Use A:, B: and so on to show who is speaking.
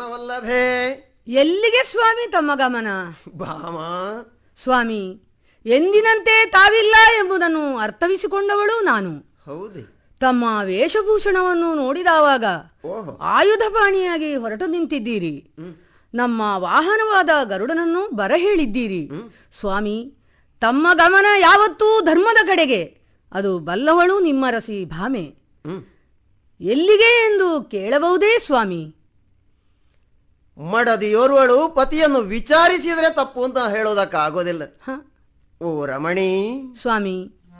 A: ಗಮನವಲ್ಲಭೇ
B: ಎಲ್ಲಿಗೆ ಸ್ವಾಮಿ ತಮ್ಮ ಗಮನ
A: ಭಾಮ
B: ಸ್ವಾಮಿ ಎಂದಿನಂತೆ ತಾವಿಲ್ಲ ಎಂಬುದನ್ನು ಅರ್ಥವಿಸಿಕೊಂಡವಳು ನಾನು
A: ಹೌದೇ
B: ತಮ್ಮ ವೇಷಭೂಷಣವನ್ನು ನೋಡಿದಾವಾಗ
A: ಓಹೋ
B: ಆಯುಧಪಾಣಿಯಾಗಿ ಹೊರಟು ನಿಂತಿದ್ದೀರಿ ನಮ್ಮ ವಾಹನವಾದ ಗರುಡನನ್ನು ಬರ ಹೇಳಿದ್ದೀರಿ ಸ್ವಾಮಿ ತಮ್ಮ ಗಮನ ಯಾವತ್ತೂ ಧರ್ಮದ ಕಡೆಗೆ ಅದು ಬಲ್ಲವಳು ನಿಮ್ಮ ರಸಿ ಭಾಮೆ
A: ಹ್ಮ್
B: ಎಲ್ಲಿಗೆ ಎಂದು ಕೇಳಬಹುದೇ ಸ್ವಾಮಿ
A: ಮಡದಿಯೋರ್ವಳು ಪತಿಯನ್ನು ವಿಚಾರಿಸಿದರೆ ತಪ್ಪು ಅಂತ ಹೇಳೋದಕ್ಕಾಗೋದಿಲ್ಲ
B: ಹ
A: ಓ ರಮಣಿ
B: ಸ್ವಾಮಿ